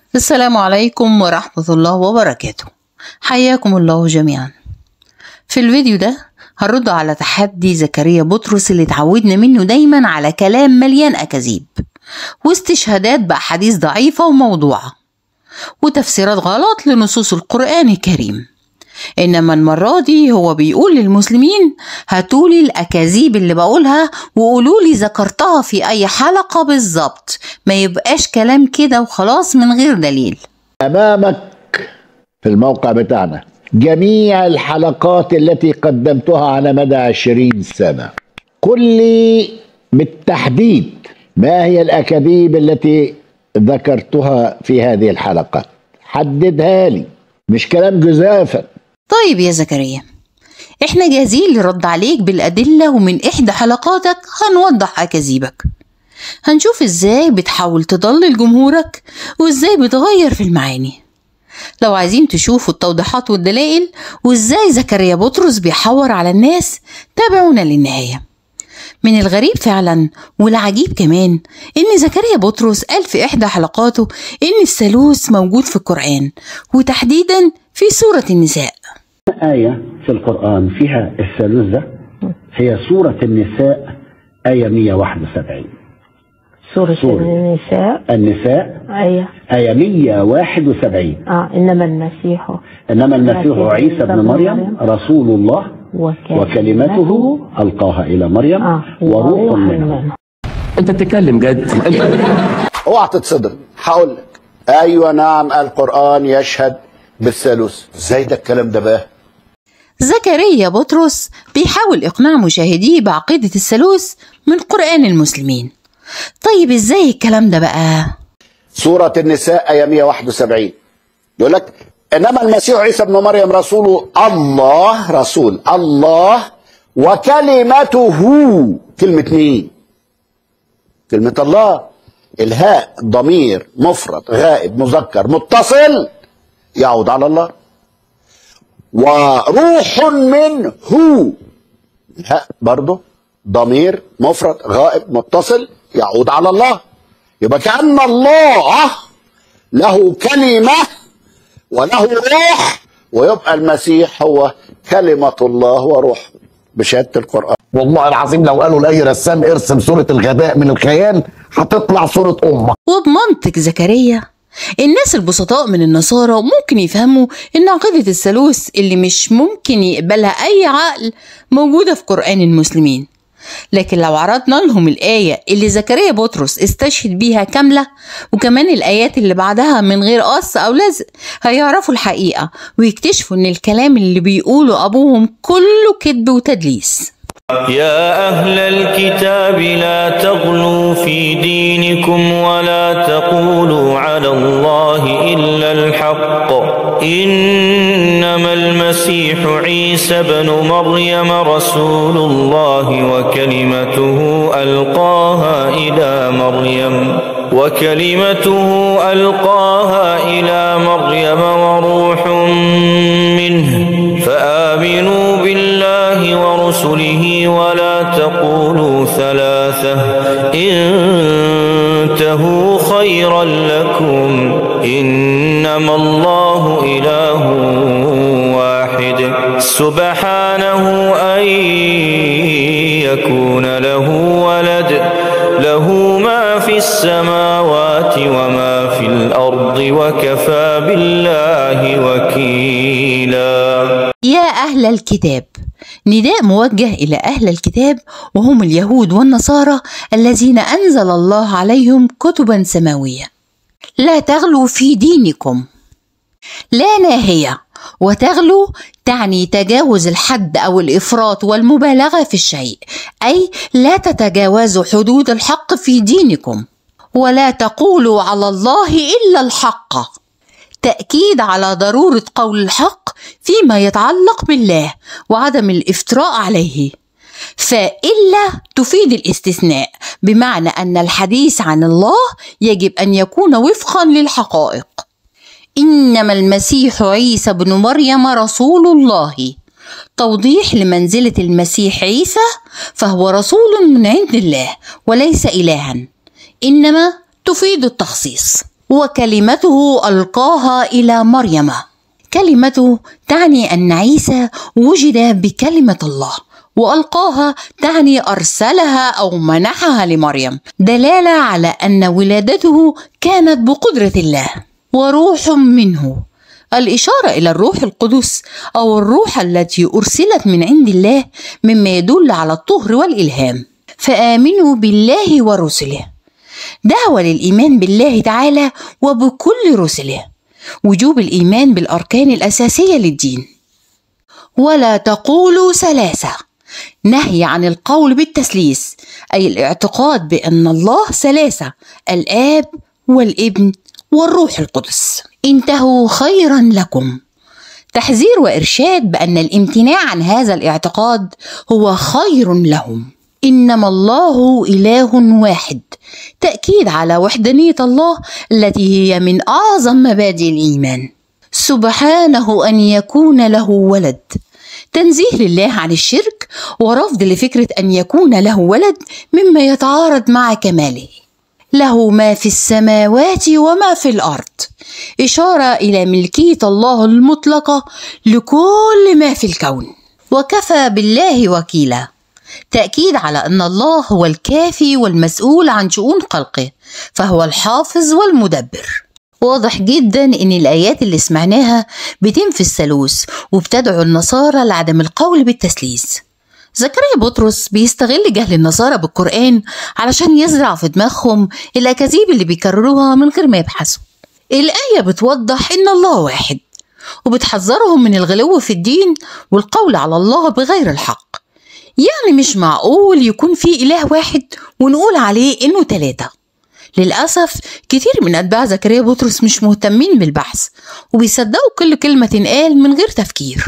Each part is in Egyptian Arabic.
السلام عليكم ورحمة الله وبركاته حياكم الله جميعا في الفيديو ده هنرد على تحدي زكريا بطرس اللي اتعودنا منه دايما على كلام مليان أكاذيب واستشهادات بأحاديث ضعيفة وموضوعة وتفسيرات غلط لنصوص القرآن الكريم إنما المرة دي هو بيقول للمسلمين هاتولي الأكاذيب اللي بقولها وقولولي ذكرتها في أي حلقة بالظبط ما يبقاش كلام كده وخلاص من غير دليل أمامك في الموقع بتاعنا جميع الحلقات التي قدمتها على مدى عشرين سنة قل لي بالتحديد ما هي الأكاذيب التي ذكرتها في هذه الحلقات حددها لي مش كلام جزافا طيب يا زكريا احنا جاهزين للرد عليك بالأدلة ومن إحدى حلقاتك هنوضح أكاذيبك هنشوف ازاي بتحاول تضلل جمهورك وازاي بتغير في المعاني لو عايزين تشوفوا التوضيحات والدلائل وازاي زكريا بطرس بيحور على الناس تابعونا للنهاية من الغريب فعلا والعجيب كمان ان زكريا بطرس قال في احدى حلقاته ان الثالوث موجود في القرآن وتحديدا في سورة النساء آية في القرآن فيها الثالوث ده هي سورة النساء آية 171 سورة, سورة. النساء النساء أيوة آية 171 آه إنما المسيح إنما المسيح عيسى ابن مريم رسول الله وكلمته وكلمته ألقاها إلى مريم آه وروح منه انت بتتكلم جد اوعى تتصدم هقول لك ايوه نعم القران يشهد بالثالوث ازاي ده الكلام ده بقى زكريا بطرس بيحاول إقناع مشاهديه بعقيدة الثالوث من قرآن المسلمين طيب ازاي الكلام ده بقى؟ سورة النساء آية 171 يقول لك إنما المسيح عيسى ابن مريم رسول الله رسول الله وكلمته كلمة مين؟ كلمة الله الهاء ضمير مفرد غائب مذكر متصل يعود على الله وروح منه الهاء برضه ضمير مفرد غائب متصل يعود على الله يبقى كأن الله له كلمة وله روح ويبقى المسيح هو كلمة الله وروح بشهادة القرآن والله العظيم لو قالوا لاي رسام ارسم صوره الغباء من الخيال هتطلع صوره امك وبمنطق زكريا الناس البسطاء من النصارى ممكن يفهموا ان عقيدة الثالوث اللي مش ممكن يقبلها اي عقل موجودة في قرآن المسلمين لكن لو عرضنا لهم الآية اللي زكريا بطرس استشهد بيها كاملة وكمان الآيات اللي بعدها من غير قص أو لزق هيعرفوا الحقيقة ويكتشفوا إن الكلام اللي بيقوله أبوهم كله كذب وتدليس يا أهل الكتاب لا تغلوا في دينكم ولا تقولوا على الله إلا الحق إنما المسيح عيسى بن مريم رسول الله وكلمته ألقاها إلى مريم وكلمته ألقاها إلى مريم وروح منه فآمنوا بالله ورسله ولا تقولوا ثلاثة انتهوا خيرا لكم إنما الله إله واحد سبحانه أن يكون له ولد له ما في السماوات وما في الأرض وكفى بالله وكيلا يا أهل الكتاب نداء موجه إلى أهل الكتاب وهم اليهود والنصارى الذين أنزل الله عليهم كتبا سماوية لا تغلوا في دينكم لا ناهية وتغلو تعني تجاوز الحد أو الإفراط والمبالغة في الشيء أي لا تتجاوزوا حدود الحق في دينكم ولا تقولوا على الله إلا الحق تأكيد على ضرورة قول الحق فيما يتعلق بالله وعدم الافتراء عليه فإلا تفيد الاستثناء بمعنى أن الحديث عن الله يجب أن يكون وفقا للحقائق إنما المسيح عيسى بن مريم رسول الله توضيح لمنزلة المسيح عيسى فهو رسول من عند الله وليس إلها إنما تفيد التخصيص وكلمته ألقاها إلى مريم كلمته تعني أن عيسى وجد بكلمة الله وألقاها تعني أرسلها أو منحها لمريم دلالة على أن ولادته كانت بقدرة الله وروح منه الإشارة إلى الروح القدس أو الروح التي أرسلت من عند الله مما يدل على الطهر والإلهام فآمنوا بالله ورسله دعوة للإيمان بالله تعالى وبكل رسله وجوب الإيمان بالأركان الأساسية للدين ولا تقولوا ثلاثة نهي عن القول بالتثليث أي الاعتقاد بأن الله ثلاثة الآب والابن والروح القدس انتهوا خيرا لكم تحذير وإرشاد بأن الامتناع عن هذا الاعتقاد هو خير لهم إنما الله إله واحد تأكيد على وحدانية الله التي هي من أعظم مبادئ الإيمان سبحانه أن يكون له ولد تنزيه لله عن الشرك ورفض لفكرة أن يكون له ولد مما يتعارض مع كماله له ما في السماوات وما في الارض اشاره الى ملكيه الله المطلقه لكل ما في الكون وكفى بالله وكيلا تاكيد على ان الله هو الكافي والمسؤول عن شؤون خلقه فهو الحافظ والمدبر واضح جدا ان الايات اللي سمعناها بتنفي الثالوث وبتدعو النصارى لعدم القول بالتثليث زكريا بطرس بيستغل جهل النصارى بالقرآن علشان يزرع في دماغهم الأكاذيب اللي بيكرروها من غير ما يبحثوا الآية بتوضح إن الله واحد وبتحذرهم من الغلو في الدين والقول على الله بغير الحق يعني مش معقول يكون في إله واحد ونقول عليه إنه تلاتة للأسف كتير من أتباع زكريا بطرس مش مهتمين بالبحث وبيصدقوا كل كلمة تنقال من غير تفكير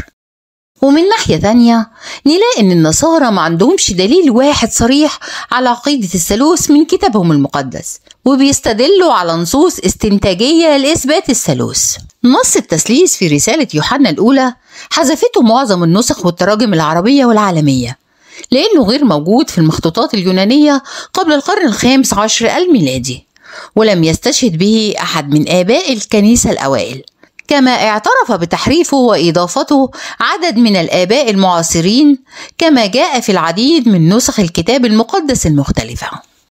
ومن ناحية تانية نلاقي إن النصارى ما عندهمش دليل واحد صريح على عقيدة الثالوث من كتابهم المقدس وبيستدلوا على نصوص استنتاجية لإثبات الثالوث نص التثليث في رسالة يوحنا الأولى حذفته معظم النسخ والتراجم العربية والعالمية لأنه غير موجود في المخطوطات اليونانية قبل القرن الخامس عشر الميلادي ولم يستشهد به أحد من آباء الكنيسة الأوائل كما اعترف بتحريفه واضافته عدد من الاباء المعاصرين كما جاء في العديد من نسخ الكتاب المقدس المختلفه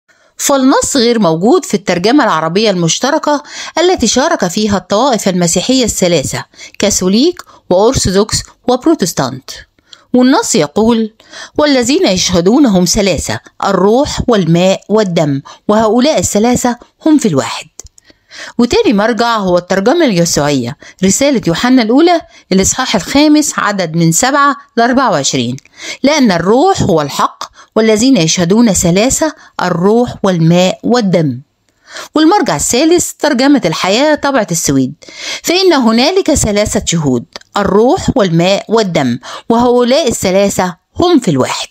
فالنص غير موجود في الترجمه العربيه المشتركه التي شارك فيها الطوائف المسيحيه الثلاثه كاثوليك وارثوذكس وبروتستانت والنص يقول والذين يشهدون هم ثلاثه الروح والماء والدم وهؤلاء الثلاثه هم في الواحد وتاني مرجع هو الترجمة اليسوعية رسالة يوحنا الأولى الإصحاح الخامس عدد من سبعة ل 24 لأن الروح هو الحق والذين يشهدون ثلاثة الروح والماء والدم والمرجع الثالث ترجمة الحياة طبعة السويد فإن هنالك ثلاثة شهود الروح والماء والدم وهؤلاء الثلاثة هم في الواحد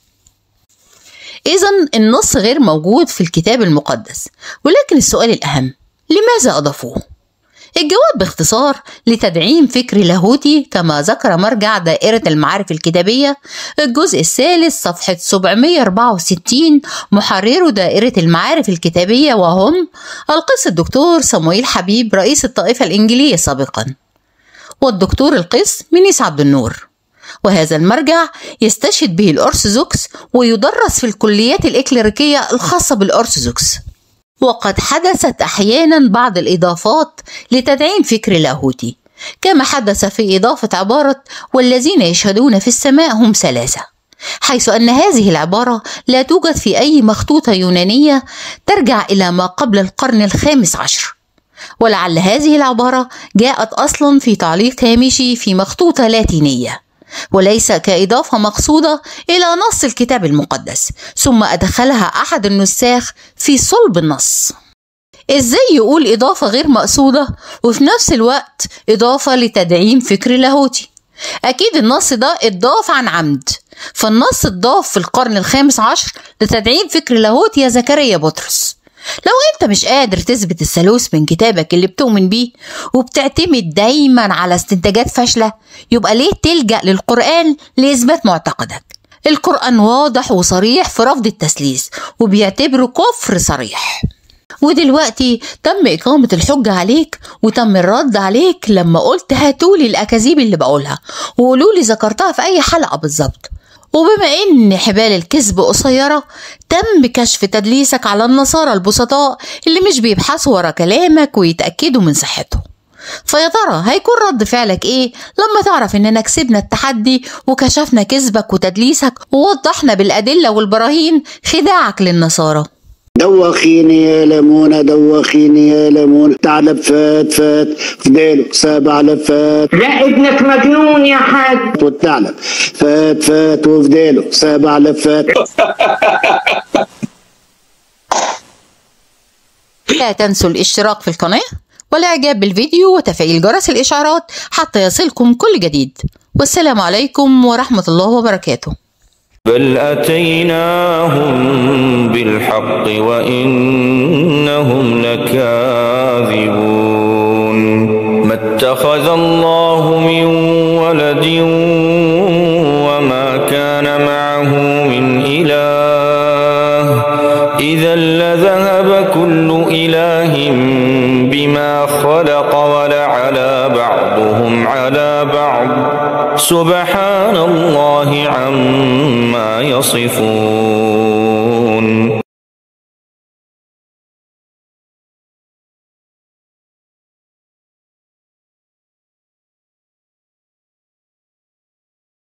إذا النص غير موجود في الكتاب المقدس ولكن السؤال الأهم لماذا أضافوه؟ الجواب باختصار لتدعيم فكر لاهوتي كما ذكر مرجع دائرة المعارف الكتابية الجزء الثالث صفحة 764 محرر دائرة المعارف الكتابية وهم القس الدكتور صمويل حبيب رئيس الطائفة الإنجيلية سابقا والدكتور القس منيس عبد النور وهذا المرجع يستشهد به الأرثوذكس ويدرس في الكليات الإكليريكية الخاصة بالأرثوذكس وقد حدثت احيانا بعض الاضافات لتدعيم فكر لاهوتي كما حدث في اضافه عباره والذين يشهدون في السماء هم ثلاثه حيث ان هذه العباره لا توجد في اي مخطوطه يونانيه ترجع الى ما قبل القرن الخامس عشر ولعل هذه العباره جاءت اصلا في تعليق هامشي في مخطوطه لاتينيه وليس كإضافة مقصودة إلى نص الكتاب المقدس ثم أدخلها أحد النساخ في صلب النص إزاي يقول إضافة غير مقصودة وفي نفس الوقت إضافة لتدعيم فكر لاهوتي أكيد النص ده اتضاف عن عمد فالنص اتضاف في القرن الخامس عشر لتدعيم فكر لاهوتي يا زكريا بطرس لو انت مش قادر تثبت الثالوث من كتابك اللي بتؤمن بيه وبتعتمد دايما على استنتاجات فاشله يبقى ليه تلجا للقران لاثبات معتقدك القران واضح وصريح في رفض التثليث وبيعتبره كفر صريح ودلوقتي تم إقامة الحجة عليك وتم الرد عليك لما قلت هاتولي الأكاذيب اللي بقولها وقولولي ذكرتها في أي حلقة بالظبط وبما إن حبال الكذب قصيرة تم كشف تدليسك على النصارى البسطاء اللي مش بيبحثوا ورا كلامك ويتأكدوا من صحته فيا ترى هيكون رد فعلك ايه لما تعرف اننا كسبنا التحدي وكشفنا كذبك وتدليسك ووضحنا بالادله والبراهين خداعك للنصارى دوخيني يا ليمونة دوخيني يا ليمونة تعلب فات فات فداله سبع لفات لا ابنك مجنون يا حاج والثعلب فات فات وفداله سبع لفات لا تنسوا الاشتراك في القناة والاعجاب بالفيديو وتفعيل جرس الاشعارات حتى يصلكم كل جديد والسلام عليكم ورحمة الله وبركاته بل أتيناهم بالحق وإنهم لكاذبون ما اتخذ الله من ولد وما كان معه من إله إذا لذهب كل إله بما خلق ولعلى بعضهم على بعض سبحان الله عما يصفون